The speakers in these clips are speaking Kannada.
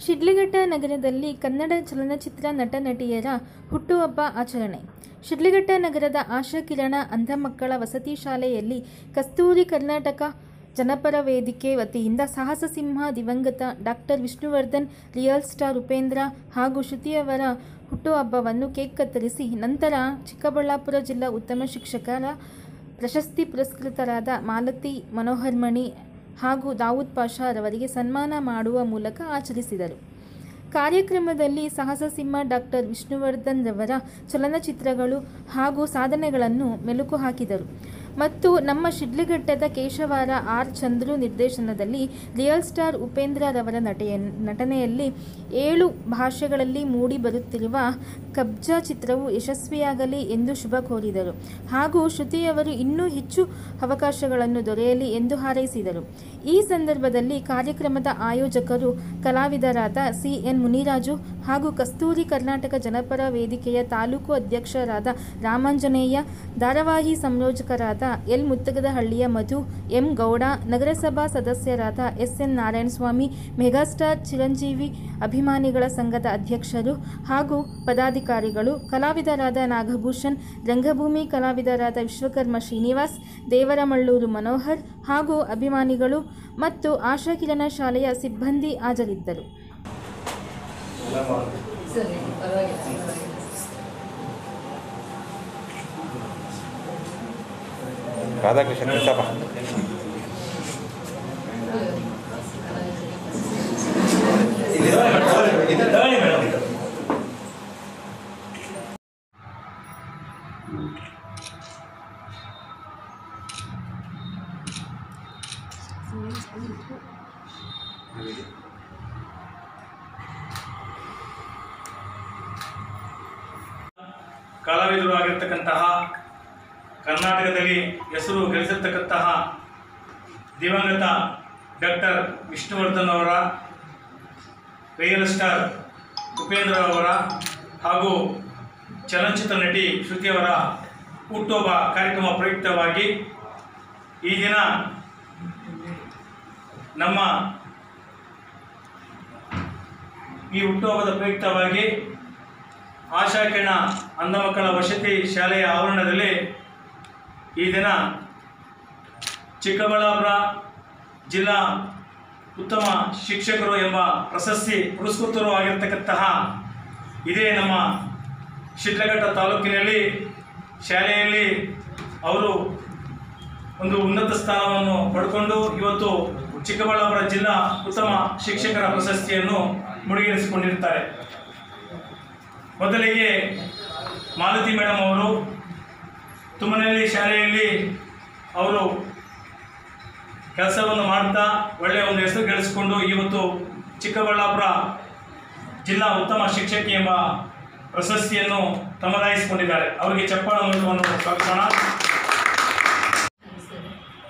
ಶಿಡ್ಲಘಟ್ಟ ನಗರದಲ್ಲಿ ಕನ್ನಡ ಚಲನಚಿತ್ರ ನಟ ನಟಿಯರ ಹುಟ್ಟುಹಬ್ಬ ಆಚರಣೆ ಶಿಡ್ಲಘಟ್ಟ ನಗರದ ಆಶಾ ಕಿರಣ ಅಂಧ ಮಕ್ಕಳ ವಸತಿ ಶಾಲೆಯಲ್ಲಿ ಕಸ್ತೂರಿ ಕರ್ನಾಟಕ ಜನಪರ ವೇದಿಕೆ ವತಿಯಿಂದ ಸಾಹಸ ಸಿಂಹ ದಿವಂಗತ doctor Vishnuvardhan real star Upendra ಹಾಗೂ ಶ್ರುತಿಯವರ ಹುಟ್ಟುಹಬ್ಬವನ್ನು ಕೇಕ್ ಕತ್ತರಿಸಿ ನಂತರ ಚಿಕ್ಕಬಳ್ಳಾಪುರ ಜಿಲ್ಲಾ ಉತ್ತಮ ಶಿಕ್ಷಕರ ಪ್ರಶಸ್ತಿ ಪುರಸ್ಕೃತರಾದ ಮಾಲತಿ ಮನೋಹರ್ ಮಣಿ ಹಾಗೂ ದಾವೂದ್ ಪಾಷಾ ರವರಿಗೆ ಸನ್ಮಾನ ಮಾಡುವ ಮೂಲಕ ಆಚರಿಸಿದರು ಕಾರ್ಯಕ್ರಮದಲ್ಲಿ ಸಾಹಸ ಸಿಂಹ ಡಾಕ್ಟರ್ ವಿಷ್ಣುವರ್ಧನ್ ರವರ ಚಲನಚಿತ್ರಗಳು ಹಾಗೂ ಸಾಧನೆಗಳನ್ನು ಮೆಲುಕು ಹಾಕಿದರು ಮತ್ತು ನಮ್ಮ ಶಿಡ್ಲಘಟ್ಟದ ಕೇಶವಾರ ಆರ್ ಚಂದ್ರು ನಿರ್ದೇಶನದಲ್ಲಿ ರಿಯಲ್ ಸ್ಟಾರ್ ಉಪೇಂದ್ರ ರವರ ನಟೆಯ ನಟನೆಯಲ್ಲಿ ಏಳು ಭಾಷೆಗಳಲ್ಲಿ ಮೂಡಿ ಬರುತ್ತಿರುವ ಕಬ್ಜಾ ಚಿತ್ರವು ಯಶಸ್ವಿಯಾಗಲಿ ಎಂದು ಶುಭ ಕೋರಿದರು ಹಾಗೂ ಶ್ರುತಿಯವರು ಇನ್ನೂ ಹೆಚ್ಚು ಅವಕಾಶಗಳನ್ನು ದೊರೆಯಲಿ ಎಂದು ಹಾರೈಸಿದರು ಈ ಸಂದರ್ಭದಲ್ಲಿ ಕಾರ್ಯಕ್ರಮದ ಆಯೋಜಕರು ಕಲಾವಿದರಾದ ಸಿ ಎನ್ ಮುನಿರಾಜು ಹಾಗೂ ಕಸ್ತೂರಿ ಕರ್ನಾಟಕ ಜನಪರ ವೇದಿಕೆಯ ತಾಲೂಕು ಅಧ್ಯಕ್ಷರಾದ ರಾಮಾಂಜನೇಯ ಧಾರಾವಾಹಿ ಸಂಯೋಜಕರಾದ ಎಲ್ ಮುತ್ತಗದಹಳ್ಳಿಯ ಮಧು ಎಂ ಗೌಡ ನಗರಸಭಾ ಸದಸ್ಯರಾದ S N Narayanaswamy megastar Chiranjeevi ಅಭಿಮಾನಿಗಳ ಸಂಘದ ಅಧ್ಯಕ್ಷರು ಹಾಗೂ ಪದಾಧಿಕಾರಿಗಳು ಕಲಾವಿದರಾದ ನಾಗಭೂಷಣ್ ರಂಗಭೂಮಿ ಕಲಾವಿದರಾದ ವಿಶ್ವಕರ್ಮ ಶ್ರೀನಿವಾಸ್ ದೇವರಮಳ್ಳೂರು ಮನೋಹರ್ ಹಾಗೂ ಅಭಿಮಾನಿಗಳು ಮತ್ತು ಆಶಾ ಕಿರಣ ಶಾಲೆಯ ಸಿಬ್ಬಂದಿ ಹಾಜರಿದ್ದರು ಸರಿ ಪರವಾಗಿಲ್ಲ ಪರವಾಗಿಲ್ಲ. ರಾಧಾಕೃಷ್ಣ ನಿಲ್ಸಪ್ಪ ತಗೊಳ್ಳಿ ಮೇಡಮ್ ಕಲಾವಿದರು ಆಗಿರ್ತಕ್ಕಂತಹ ಕರ್ನಾಟಕದಲ್ಲಿ ಹೆಸರು ಗಳಿಸಿರ್ತಕ್ಕಂತಹ ದಿವಂಗತ ಡಾಕ್ಟರ್ ವಿಷ್ಣುವರ್ಧನ್ ಅವರ ರಿಯಲ್ ಸ್ಟಾರ್ ಉಪೇಂದ್ರ ಅವರ ಹಾಗೂ ಚಲನಚಿತ್ರ ನಟಿ ಶ್ರುತಿಯವರ ಹುಟ್ಟುಹಬ್ಬ ಕಾರ್ಯಕ್ರಮ ಪ್ರಯುಕ್ತವಾಗಿ ಈ ದಿನ ನಮ್ಮ ಈ ಹುಟ್ಟುಹಬ್ಬದ ಪ್ರಯುಕ್ತವಾಗಿ ಆಶಾ ಕಿರಣ ಅಂಧ ಮಕ್ಕಳ ವಸತಿ ಶಾಲೆಯ ಆವರಣದಲ್ಲಿ ಈ ದಿನ ಚಿಕ್ಕಬಳ್ಳಾಪುರ ಜಿಲ್ಲಾ ಉತ್ತಮ ಶಿಕ್ಷಕರು ಎಂಬ ಪ್ರಶಸ್ತಿ ಪುರಸ್ಕೃತರು ಆಗಿರ್ತಕ್ಕಂತಹ ಇದೇ ನಮ್ಮ ಶಿಡ್ಲಘಟ್ಟ ತಾಲೂಕಿನಲ್ಲಿ ಶಾಲೆಯಲ್ಲಿ ಅವರು ಒಂದು ಉನ್ನತ ಸ್ಥಾನವನ್ನು ಪಡ್ಕೊಂಡು ಇವತ್ತು ಚಿಕ್ಕಬಳ್ಳಾಪುರ ಜಿಲ್ಲಾ ಉತ್ತಮ ಶಿಕ್ಷಕರ ಪ್ರಶಸ್ತಿಯನ್ನು ಮುಡಿಗೇರಿಸಿಕೊಂಡಿರ್ತಾರೆ ಮೊದಲಿಗೆ ಮಾಲತಿ ಮೇಡಮ್ ಅವರು ತುಮನಹಳ್ಳಿ ಶಾಲೆಯಲ್ಲಿ ಅವರು ಕೆಲಸವನ್ನು ಮಾಡ್ತಾ ಒಳ್ಳೆಯ ಒಂದು ಹೆಸರು ಗಳಿಸಿಕೊಂಡು ಇವತ್ತು ಚಿಕ್ಕಬಳ್ಳಾಪುರ ಜಿಲ್ಲಾ ಉತ್ತಮ ಶಿಕ್ಷಕಿ ಎಂಬ ಪ್ರಶಸ್ತಿಯನ್ನು ತಮ್ಮದಾಯಿಸಿಕೊಂಡಿದ್ದಾರೆ ಅವರಿಗೆ ಚಪ್ಪಾಳ ಮೂಲಕವನ್ನು ಸ್ವಾಗತಿಸೋಣ ನಮಸ್ಕಾರ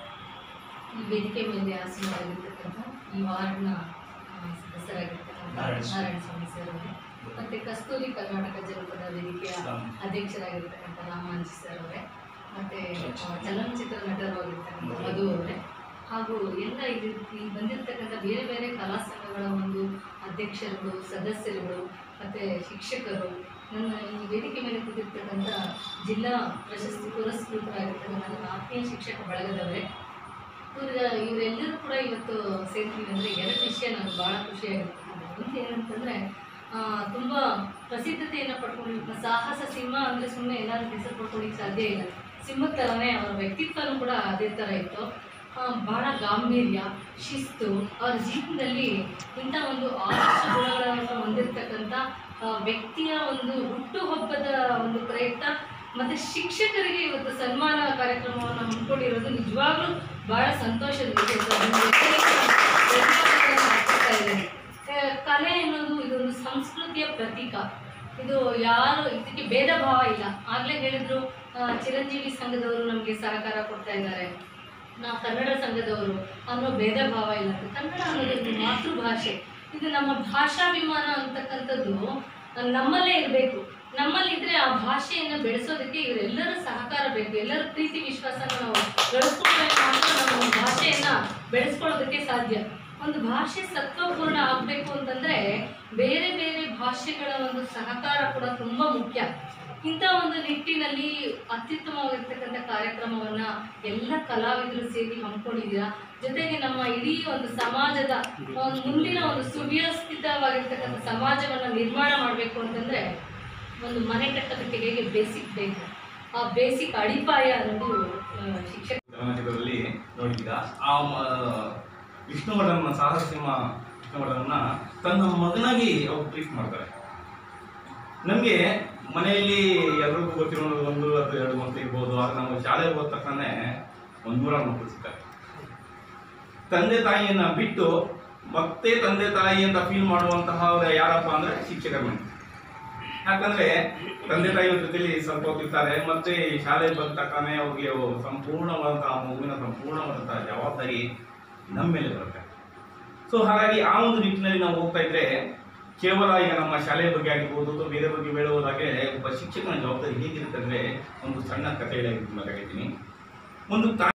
ಈ ವೇದಿಕೆ ಮೇಲೆ ಆಸೀನರಾಗಿರ್ತಕ್ಕಂಥ ಈ ವಾರ್ಡ್ನ ಆ, ಸದಸ್ಯರಾಗಿರ್ತಕ್ಕಂಥ ನಾರಾಯಣ ಸ್ವಾಮಿ. ನಾರಾಯಣ ಸ್ವಾಮಿ ಸರ್ ಅವರೇ ಮತ್ತು ಕಸ್ತೂರಿ ಕರ್ನಾಟಕ ಜನಪದ ವೇದಿಕೆಯ ಅಧ್ಯಕ್ಷರಾಗಿರ್ತಕ್ಕಂಥ ರಾಮಾಂಜಿ ಸರ್ ಅವರೇ ಮತ್ತು ಚಲನಚಿತ್ರ ನಟರು ಆಗಿರ್ತಕ್ಕಂಥ ಮಧು ಅವರೇ ಹಾಗೂ ಎಲ್ಲ ಇಲ್ಲಿ ಇಲ್ಲಿ ಬಂದಿರತಕ್ಕಂಥ ಬೇರೆ ಬೇರೆ ಕಲಾ ಸಂಘಗಳ ಒಂದು ಅಧ್ಯಕ್ಷರುಗಳು ಸದಸ್ಯರುಗಳು ಮತ್ತು ಶಿಕ್ಷಕರು ನನ್ನ ಈ ವೇದಿಕೆ ಮೇಲೆ ಕೂತಿರ್ತಕ್ಕಂಥ ಜಿಲ್ಲಾ ಪ್ರಶಸ್ತಿ ಪುರಸ್ಕೃತರಾಗಿರ್ತಕ್ಕಂಥ ನನ್ನ ಆತ್ಮೀಯ ಶಿಕ್ಷಕ ಬಳಗದವರೇ ಇವ್ರ ಇವರೆಲ್ಲರೂ ಕೂಡ ಇವತ್ತು ಸೇರ್ತೀವಿ ಅಂದರೆ ಎರಡು ವಿಷಯ ನನಗೆ ಭಾಳ ಖುಷಿಯಾಗಿರ್ತಕ್ಕಂಥದ್ದು ಒಂದು ಏನಂತಂದರೆ ತುಂಬ ಪ್ರಸಿದ್ಧತೆಯನ್ನು ಪಡ್ಕೊಂಡಿರ್ತ ಸಾಹಸ ಸಿಂಹ ಅಂದರೆ ಸುಮ್ಮನೆ ಎಲ್ಲರೂ ಹೆಸರು ಪಡ್ಕೊಳ್ಳಿಕ್ಕೆ ಸಾಧ್ಯ ಇಲ್ಲ ಸಿಂಹದ ಥರನೇ ಅವರ ವ್ಯಕ್ತಿತ್ವನೂ ಕೂಡ ಅದೇ ಥರ ಇತ್ತು ಆ, ಭಾಳ ಗಾಂಭೀರ್ಯ ಶಿಸ್ತು ಅವ್ರ ಜೀವನದಲ್ಲಿ ಇಂಥ ಒಂದು ಆದರ್ಶ ಗುಣಗಳನ್ನು ಹೊಂದಿರತಕ್ಕಂಥ ಆ, ವ್ಯಕ್ತಿಯ ಒಂದು ಹುಟ್ಟುಹಬ್ಬದ ಒಂದು ಪ್ರಯುಕ್ತ ಮತ್ತು ಶಿಕ್ಷಕರಿಗೆ ಇವತ್ತು ಸನ್ಮಾನ ಕಾರ್ಯಕ್ರಮವನ್ನು ಹಮ್ಮಿಕೊಂಡಿರೋದು ನಿಜವಾಗ್ಲೂ ಭಾಳ ಸಂತೋಷದ ವಿಷಯ ಸರ್. ನಿಮ್ಗೆ ಧನ್ಯವಾದಗಳನ್ನ ಅರ್ಪಿಸ್ತಾ ಇದ್ದೀನಿ. ಆ, ಕಲೆ ಅನ್ನೋದು ಇದೊಂದು ಸಂಸ್ಕೃತಿಯ ಪ್ರತೀಕ ಇದು ಯಾರು ಇದಕ್ಕೆ ಭೇದ ಭಾವ ಇಲ್ಲ ಆಗಲೇ ಹೇಳಿದ್ರು ಆ, ಚಿರಂಜೀವಿ ಸಂಘದವರು ನಮಗೆ ಸಹಕಾರ ಕೊಡ್ತಾ ಇದ್ದಾರೆ ನಾವು ಕನ್ನಡ ಸಂಘದವರು ಅನ್ನೋ ಭೇದ ಭಾವ ಇಲ್ಲ ಅಂತ. ಕನ್ನಡ ಅನ್ನೋದು ಒಂದು ಮಾತೃಭಾಷೆ ಇದು ನಮ್ಮ ಭಾಷಾಭಿಮಾನ ಅಂತಕ್ಕಂಥದ್ದು ನಮ್ಮಲ್ಲೇ ಇರಬೇಕು ನಮ್ಮಲ್ಲಿದ್ದರೆ ಆ ಭಾಷೆಯನ್ನು ಬೆಳೆಸೋದಕ್ಕೆ ಇವರೆಲ್ಲರ ಸಹಕಾರ ಬೇಕು ಎಲ್ಲರ ಪ್ರೀತಿ ವಿಶ್ವಾಸನ ನಾವು ಬೆಳೆಸ್ಕೊಂಡ್ರೆ ಮಾತ್ರ ನಮ್ಮ ಒಂದು ಭಾಷೆಯನ್ನು ಬೆಳೆಸ್ಕೊಳ್ಳೋದಕ್ಕೆ ಸಾಧ್ಯ ಒಂದು ಭಾಷೆ ಸತ್ವಪೂರ್ಣ ಆಗಬೇಕು ಅಂತಂದ್ರೆ ಬೇರೆ ಬೇರೆ ಭಾಷೆಗಳ ಒಂದು ಸಹಕಾರ ಕೂಡ ತುಂಬಾ ಮುಖ್ಯ ಇಂಥ ಒಂದು ನಿಟ್ಟಿನಲ್ಲಿ ಅತ್ಯುತ್ತಮವಾಗಿರ್ತಕ್ಕಂಥ ಕಾರ್ಯಕ್ರಮವನ್ನ ಎಲ್ಲ ಕಲಾವಿದರು ಸೇರಿ ಹಮ್ಮಿಕೊಂಡಿದ್ದೀರಾ ಜೊತೆಗೆ ನಮ್ಮ ಇಡೀ ಒಂದು ಸಮಾಜದ ಒಂದು ಮುಂದಿನ ಒಂದು ಸುವ್ಯವಸ್ಥಿತವಾಗಿರ್ತಕ್ಕಂಥ ಸಮಾಜವನ್ನ ನಿರ್ಮಾಣ ಮಾಡಬೇಕು ಅಂತಂದ್ರೆ ಒಂದು ಮನೆ ಕಟ್ಟೋದಕ್ಕೆ ಹೇಗೆ ಬೇಸಿಕ್ ಬೇಕು ಆ ಬೇಸಿಕ್ ಅಡಿಪಾಯ ಅನ್ನೋದು ಆ, ಶಿಕ್ಷಕ ಚಲನಚಿತ್ರದಲ್ಲಿ ನೋಡಿದ್ದೀರಾ ಆ ಮ- ವಿಷ್ಣುವರ್ಧನ ಸಾಹಸ ಸಿಂಹ ವಿಷ್ಣುವರ್ಧನನ್ನ ತನ್ನ ಮಗನಾಗಿ ಅವ್ರು ಟ್ರೀಟ್ ಮಾಡ್ತಾರೆ ನಮಗೆ ಮನೆಯಲ್ಲಿ ಎಲ್ರಿಗೂ ಗೊತ್ತಿರೋದು ಒಂದು ಅಥವಾ ಎರಡು ಮಕ್ಕಳು ಇರ್ಬೋದು ಆಗ ನಾವು ಶಾಲೆಗೆ ಹೋದ ತಕ್ಷಣ ಒಂದು ನೂರಾರು ಮಕ್ಕಳು ಸಿಗ್ತಾರೆ ತಂದೆ ತಾಯಿಯನ್ನ ಬಿಟ್ಟು ಮತ್ತೆ ತಂದೆ ತಾಯಿ ಅಂತ ಫೀಲ್ ಮಾಡುವಂತಹ ಅವ್ರು ಯಾರಪ್ಪ ಅಂದ್ರೆ ಶಿಕ್ಷಕರ ಮನೆ ಯಾಕಂದ್ರೆ ತಂದೆ ತಾಯಿಯ ಜೊತೆಲಿ ಸ್ವಲ್ಪ ಹೊತ್ತಿರ್ತಾರೆ ಮತ್ತೆ ಈ ಶಾಲೆಗೆ ಬಂದ ತಕ್ಷಣ ಅವ್ರಿಗೆ ಸಂಪೂರ್ಣವಾದಂತಹ ಆ ಮಗುವಿನ ಸಂಪೂರ್ಣವಾದಂತಹ ಜವಾಬ್ದಾರಿ ನಮ್ಮ ಮೇಲೆ ಬರುತ್ತೆ ಸೊ ಹಾಗಾಗಿ ಆ ಒಂದು ನಿಟ್ಟಿನಲ್ಲಿ ನಾವು ಹೋಗ್ತಾ ಇದ್ರೆ ಕೇವಲ ಈಗ ನಮ್ಮ ಶಾಲೆಯ ಬಗ್ಗೆ ಆಗಿರ್ಬೋದು ಅಥವಾ ಬೇರೆ ಬಗ್ಗೆ ಹೇಳುವುದಾಗೆ ಒಬ್ಬ ಶಿಕ್ಷಕನ ಜವಾಬ್ದಾರಿ ಹೇಗಿರುತ್ತೆ ಅಂದ್ರೆ ಒಂದು ಸಣ್ಣ ಕಥೆ ಹೇಳಬೇಕಾಗಿದ್ದೀನಿ ಒಂದು ತಾಯಿ